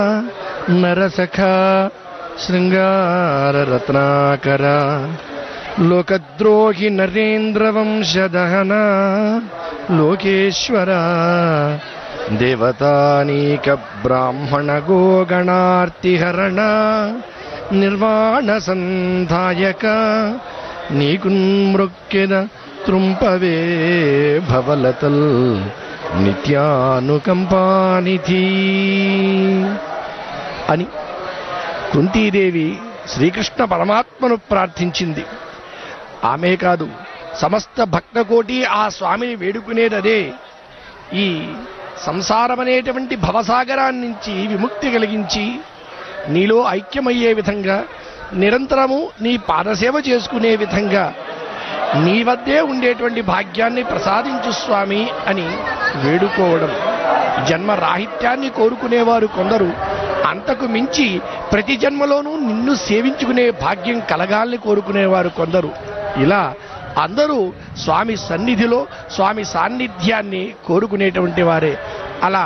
నరసఖ శృంగారరత్నాకర లోకద్రోహి నరేంద్రవంశదహన లోకేశ్వర దేవతానీక బ్రాహ్మణ గోగణార్తిహరణ నిర్వాణ సంధాయక నీకున్మృక్కెద త్రుంపవే భవలతల్ నిత్యానుకంపానిధి అని కుంతీదేవి శ్రీకృష్ణ పరమాత్మను ప్రార్థించింది ఆమె కాదు సమస్త భక్తకోటి ఆ స్వామిని వేడుకునేదదే ఈ సంసారమనేటువంటి భవసాగరాన్ని నుంచి విముక్తి కలిగించి నీలో ఐక్యమయ్యే విధంగా నిరంతరము నీ పాదసేవ చేసుకునే విధంగా నీ వద్దే ఉండేటువంటి భాగ్యాన్ని ప్రసాదించు స్వామి అని వేడుకోవడం జన్మ రాహిత్యాన్ని కోరుకునేవారు కొందరు అంతకు మించి ప్రతి జన్మలోనూ నిన్ను సేవించుకునే భాగ్యం కలగాలని కోరుకునేవారు కొందరు ఇలా అందరూ స్వామి సన్నిధిలో స్వామి సాన్నిధ్యాన్ని కోరుకునేటువంటి వారే అలా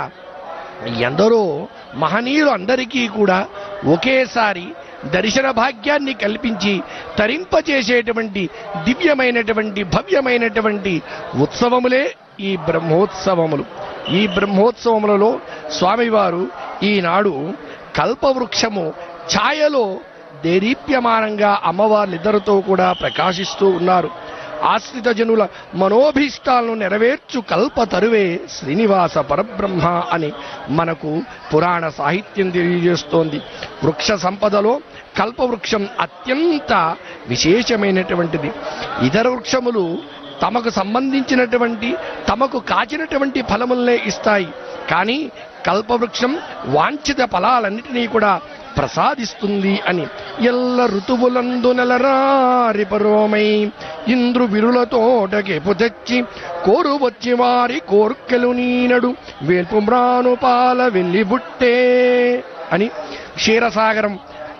ఎందరో మహనీయులు అందరికీ కూడా ఒకేసారి దర్శన భాగ్యాన్ని కల్పించి తరింపచేసేటువంటి దివ్యమైనటువంటి భవ్యమైనటువంటి ఉత్సవములే ఈ బ్రహ్మోత్సవములు ఈ బ్రహ్మోత్సవములలో స్వామివారు ఈనాడు కల్పవృక్షము ఛాయలో దేదీప్యమానంగా అమ్మవార్లిద్దరితో కూడా ప్రకాశిస్తూ ఉన్నారు ఆశ్రిత జనుల మనోభీష్టాలను నెరవేర్చు కల్ప తరువే శ్రీనివాస పరబ్రహ్మ అని మనకు పురాణ సాహిత్యం తెలియజేస్తోంది వృక్ష సంపదలో కల్పవృక్షం అత్యంత విశేషమైనటువంటిది ఇతర వృక్షములు తమకు సంబంధించినటువంటి తమకు కాచినటువంటి ఫలములనే ఇస్తాయి కానీ కల్పవృక్షం వాంఛిత ఫలాలన్నిటినీ కూడా ప్రసాదిస్తుంది అని ఎల్ల ఋతువులందు నెలరారి పరోమై ఇంద్రు విరులతోటకెపు తెచ్చి కోరు వచ్చి వారి కోర్కెలు నీనడు వేల్పు మ్రాను పాల వెళ్ళి బుట్టే అని క్షీరసాగరం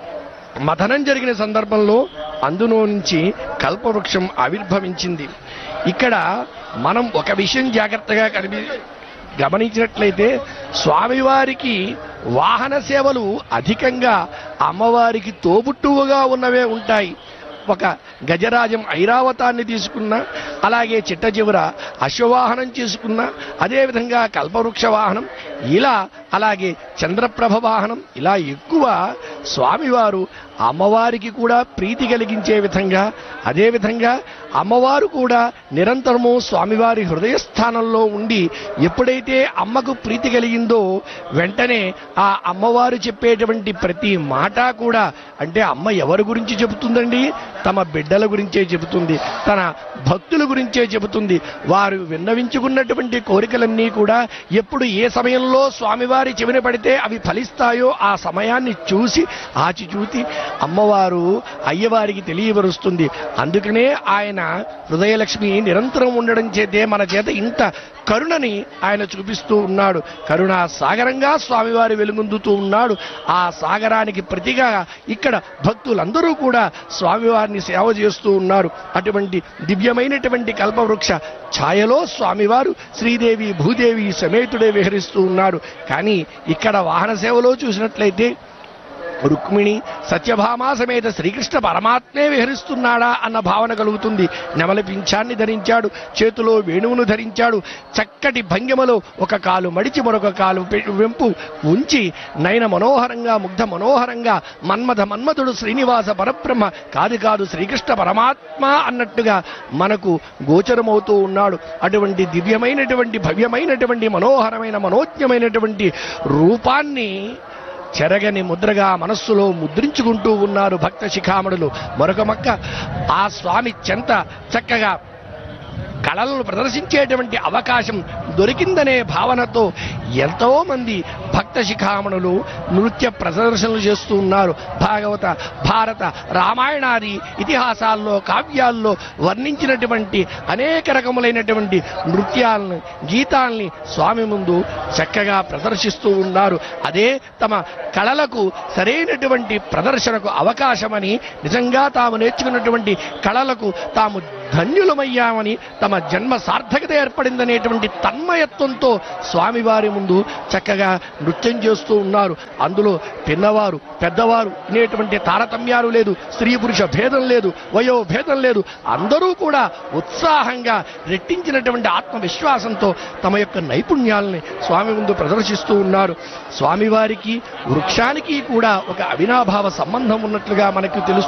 మథనం జరిగిన సందర్భంలో అందులో నుంచి కల్పవృక్షం ఆవిర్భవించింది ఇక్కడ మనం ఒక విషయం జాగ్రత్తగా కనిపి గమనించినట్లయితే స్వామివారికి వాహన సేవలు అధికంగా అమ్మవారికి తోబుట్టువుగా ఉన్నవే ఉంటాయి ఒక గజరాజం ఐరావతాన్ని తీసుకున్నా అలాగే చిట్ట చివర అశ్వవాహనం చేసుకున్నా అదేవిధంగా కల్పవృక్ష వాహనం ఇలా అలాగే చంద్రప్రభ వాహనం ఇలా ఎక్కువ స్వామివారు అమ్మవారికి కూడా ప్రీతి కలిగించే విధంగా అదేవిధంగా అమ్మవారు కూడా నిరంతరము స్వామివారి హృదయస్థానంలో ఉండి ఎప్పుడైతే అమ్మకు ప్రీతి కలిగిందో వెంటనే ఆ అమ్మవారు చెప్పేటువంటి ప్రతి మాట కూడా అంటే అమ్మ ఎవరి గురించి చెబుతుందండి తమ బిడ్డల గురించే చెబుతుంది తన భక్తుల గురించే చెబుతుంది వారు విన్నవించుకున్నటువంటి కోరికలన్నీ కూడా ఎప్పుడు ఏ సమయంలో స్వామివారి చెవిన పడితే అవి ఫలిస్తాయో ఆ సమయాన్ని చూసి ఆచిచూసి అమ్మవారు అయ్యవారికి తెలియవరుస్తుంది అందుకనే ఆయన హృదయలక్ష్మి నిరంతరం ఉండడం చేతే మన చేత ఇంత కరుణని ఆయన చూపిస్తూ ఉన్నాడు కరుణా సాగరంగా స్వామివారి వెలుగొందుతూ ఉన్నాడు ఆ సాగరానికి ప్రతిగా ఇక్కడ భక్తులందరూ కూడా స్వామివారిని సేవ చేస్తూ ఉన్నారు అటువంటి దివ్యమైనటువంటి కల్పవృక్ష ఛాయలో స్వామివారు శ్రీదేవి భూదేవి సమేతుడే విహరిస్తూ ఉన్నాడు కానీ ఇక్కడ వాహన సేవలో చూసినట్లయితే రుక్మిణి సత్యభామ సమేత శ్రీకృష్ణ పరమాత్మే విహరిస్తున్నాడా అన్న భావన కలుగుతుంది నెమలి పింఛాన్ని ధరించాడు చేతిలో వేణువును ధరించాడు చక్కటి భంగిమలో ఒక కాలు మడిచి మరొక కాలు పె- వెంపు ఉంచి నయన మనోహరంగా ముగ్ధ మనోహరంగా మన్మథ మన్మధుడు శ్రీనివాస పరబ్రహ్మ కాదు కాదు శ్రీకృష్ణ పరమాత్మ అన్నట్టుగా మనకు గోచరమవుతూ ఉన్నాడు అటువంటి దివ్యమైనటువంటి భవ్యమైనటువంటి మనోహరమైన మనోజ్ఞమైనటువంటి రూపాన్ని చెరగని ముద్రగా మనస్సులో ముద్రించుకుంటూ ఉన్నారు భక్త శిఖామణులు మరొక మక్క ఆ స్వామి చెంత చక్కగా కళలను ప్రదర్శించేటువంటి అవకాశం దొరికిందనే భావనతో ఎంతో మంది భక్త శిఖామణులు నృత్య ప్రదర్శనలు చేస్తూ ఉన్నారు భాగవత భారత రామాయణాది ఇతిహాసాల్లో కావ్యాల్లో వర్ణించినటువంటి అనేక రకములైనటువంటి నృత్యాలను గీతాల్ని స్వామి ముందు చక్కగా ప్రదర్శిస్తూ ఉన్నారు అదే తమ కళలకు సరైనటువంటి ప్రదర్శనకు అవకాశమని నిజంగా తాము నేర్చుకున్నటువంటి కళలకు తాము ధన్యులమయ్యామని తమ జన్మ సార్థకత ఏర్పడిందనేటువంటి తన్మయత్వంతో స్వామివారి ముందు చక్కగా నృత్యం చేస్తూ ఉన్నారు అందులో పిన్నవారు పెద్దవారు అనేటువంటి తారతమ్యాలు లేదు స్త్రీ పురుష భేదం లేదు వయో భేదం లేదు అందరూ కూడా ఉత్సాహంగా రెట్టించినటువంటి ఆత్మవిశ్వాసంతో తమ యొక్క నైపుణ్యాలని స్వామి ముందు ప్రదర్శిస్తూ ఉన్నారు స్వామివారికి వృక్షానికి కూడా ఒక అవినాభావ సంబంధం ఉన్నట్లుగా మనకు తెలుస్తుంది